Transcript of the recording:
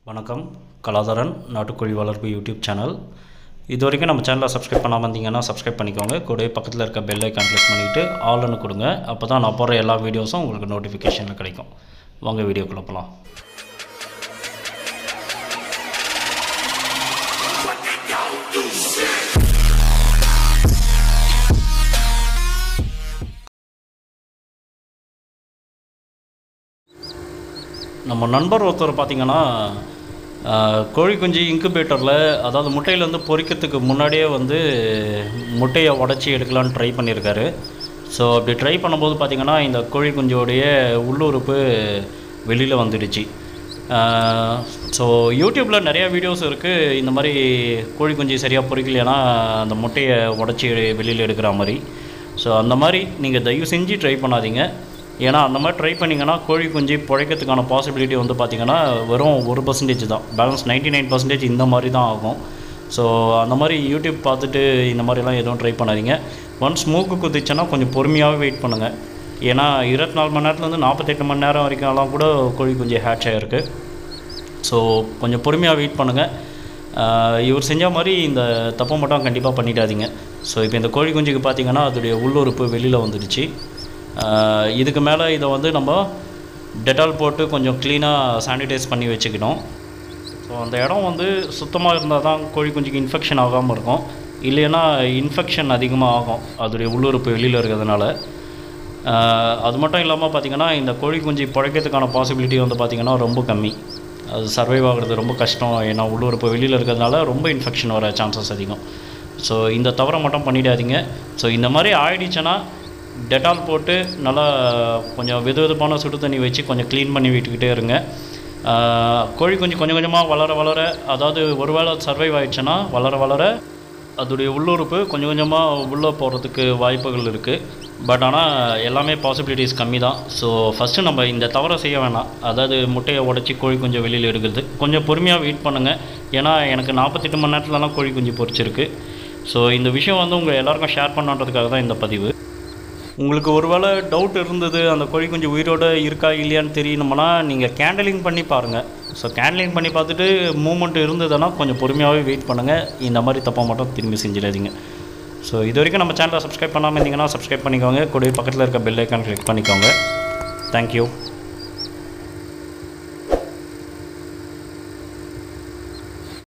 வணக்கம் கலாதரன் நாட்டுக்கோழி வளர்ப்பு யூடியூப் சேனல் இது வரைக்கும் நம்ம சேனலை சப்ஸ்கிரைப் பண்ணாமல் இருந்தீங்கன்னா சப்ஸ்கிரைப் பண்ணிக்கோங்க கூடவே பக்கத்தில் இருக்க பெல் ஐக்கான் கிளிக் பண்ணிவிட்டு ஆல்னு கொடுங்க அப்போ தான் நான் போடுற எல்லா வீடியோஸும் உங்களுக்கு நோட்டிஃபிகேஷனில் கிடைக்கும் வாங்க வீடியோக்குள்ள போகலாம் நம்ம நண்பர் ஒருத்தர் பார்த்திங்கன்னா ஆஹ், கோழி குஞ்சு இன்குபேட்டரில் அதாவது முட்டையிலேருந்து பொரிக்கிறதுக்கு முன்னாடியே வந்து முட்டையை உடச்சி எடுக்கலான்னு ட்ரை பண்ணியிருக்காரு ஸோ அப்படி ட்ரை பண்ணும்போது பார்த்திங்கன்னா இந்த கோழி குஞ்சோடைய உள்ளுறுப்பு வெளியில் வந்துடுச்சு ஸோ யூடியூப்பில் நிறையா வீடியோஸ் இருக்குது இந்த மாதிரி கோழி குஞ்சு சரியாக பொரிக்கலைன்னா அந்த முட்டையை உடச்சி வெளியில் எடுக்கிற மாதிரி ஸோ அந்த மாதிரி நீங்கள் தயவு செஞ்சு ட்ரை பண்ணாதீங்க ஏன்னா அந்த மாதிரி ட்ரை பண்ணிங்கன்னா கோழி குஞ்சு பிழைக்கிறதுக்கான பாசிபிலிட்டி வந்து பார்த்திங்கன்னா வெறும் ஒரு பர்சன்டேஜ் தான் பேலன்ஸ் 99% நைன் பர்சன்டேஜ் இந்த மாதிரி தான் ஆகும் ஸோ அந்த மாதிரி யூடியூப் பார்த்துட்டு இந்த மாதிரிலாம் எதுவும் ட்ரை பண்ணாதீங்க ஒன்ஸ் மூக்கு குதிச்சுன்னா கொஞ்சம் பொறுமையாகவே வெயிட் பண்ணுங்கள் ஏன்னா இருபத்தி நாலு மணி நேரத்துலேருந்து நாற்பத்தெட்டு மணி நேரம் வரைக்கும்லாம் கூட கோழி குஞ்சு ஹேட்ச் ஆகிருக்கு ஸோ கொஞ்சம் பொறுமையாக வெயிட் பண்ணுங்கள் இவர் செஞ்ச மாதிரி இந்த தப்பை மட்டும் கண்டிப்பாக பண்ணிடாதீங்க ஸோ இப்போ இந்த கோழி குஞ்சுக்கு பார்த்தீங்கன்னா அதோடைய உள்ளுறுப்பு வெளியில் வந்துடுச்சு ஆஹ் இதுக்கு மேலே இதை வந்து நம்ம டெட்டால் போட்டு கொஞ்சம் க்ளீனாக சானிடைஸ் பண்ணி வச்சுக்கணும் ஸோ அந்த இடம் வந்து சுத்தமாக இருந்தால் தான் கோழி குஞ்சுக்கு இன்ஃபெக்ஷன் ஆகாமல் இருக்கும் இல்லைன்னா இன்ஃபெக்ஷன் அதிகமாக ஆகும் அதோடைய உள்ளுறுப்பு வெளியில் இருக்கிறதுனால ஆஹ் அது மட்டும் இல்லாமல் பார்த்திங்கன்னா இந்த கோழி குஞ்சு பிழைக்கிறதுக்கான பாசிபிலிட்டி வந்து பார்த்திங்கன்னா ரொம்ப கம்மி அது சர்வைவ் ஆகிறது ரொம்ப கஷ்டம் ஏன்னா உள்ளுறுப்பு வெளியில் இருக்கிறதுனால ரொம்ப இன்ஃபெக்ஷன் வர சான்சஸ் அதிகம் ஸோ இந்த தவறை மட்டும் பண்ணிடாதீங்க ஸோ இந்த மாதிரி ஆயிடுச்சுன்னா டெட்டால் போட்டு நல்லா கொஞ்சம் வெது வெதுப்பான சுடு தண்ணி வச்சு கொஞ்சம் க்ளீன் பண்ணி விட்டுக்கிட்டே இருங்க ஆஹ் கோழி குஞ்சு கொஞ்சம் கொஞ்சமாக வளர வளர அதாவது ஒருவேளை சர்வைவ் ஆயிடுச்சுன்னா வளர வளர அதோடைய உள்ளுறுப்பு கொஞ்சம் கொஞ்சமாக உள்ளே போகிறதுக்கு வாய்ப்புகள் இருக்குது பட் ஆனால் எல்லாமே பாசிபிலிட்டிஸ் கம்மி தான் ஸோ ஃபஸ்ட்டு நம்ம இந்த தவறை செய்ய வேணாம் அதாவது முட்டையை உடச்சி கோழி குஞ்சு வெளியில் எடுக்கிறது கொஞ்சம் பொறுமையாக வெயிட் பண்ணுங்கள் ஏன்னா எனக்கு நாற்பத்தெட்டு மணி நேரத்துலலாம் கோழி குஞ்சு பொரிச்சிருக்கு ஸோ இந்த விஷயம் வந்து உங்கள் எல்லாருக்கும் ஷேர் பண்ணுன்றதுக்காக தான் இந்த பதிவு உங்களுக்கு ஒருவேளை டவுட் இருந்தது அந்த கோழி குஞ்சு உயிரோடு இருக்கா இல்லையான்னு தெரியணும்னா நீங்கள் கேண்டலிங் பண்ணி பாருங்கள் ஸோ கேண்டலிங் பண்ணி பார்த்துட்டு மூமெண்ட் இருந்ததுன்னா கொஞ்சம் பொறுமையாகவே வெயிட் பண்ணுங்கள் இந்த மாதிரி தப்பை மட்டும் திரும்பி செஞ்சிடாதீங்க ஸோ இது வரைக்கும் நம்ம சேனலை சப்ஸ்கிரைப் பண்ணாமல் இருந்தீங்கன்னா சப்ஸ்கிரைப் பண்ணிக்கோங்க கூடவே பக்கத்தில் இருக்க பெல் ஐக்கான் கிளிக் பண்ணிக்கோங்க தேங்க்யூ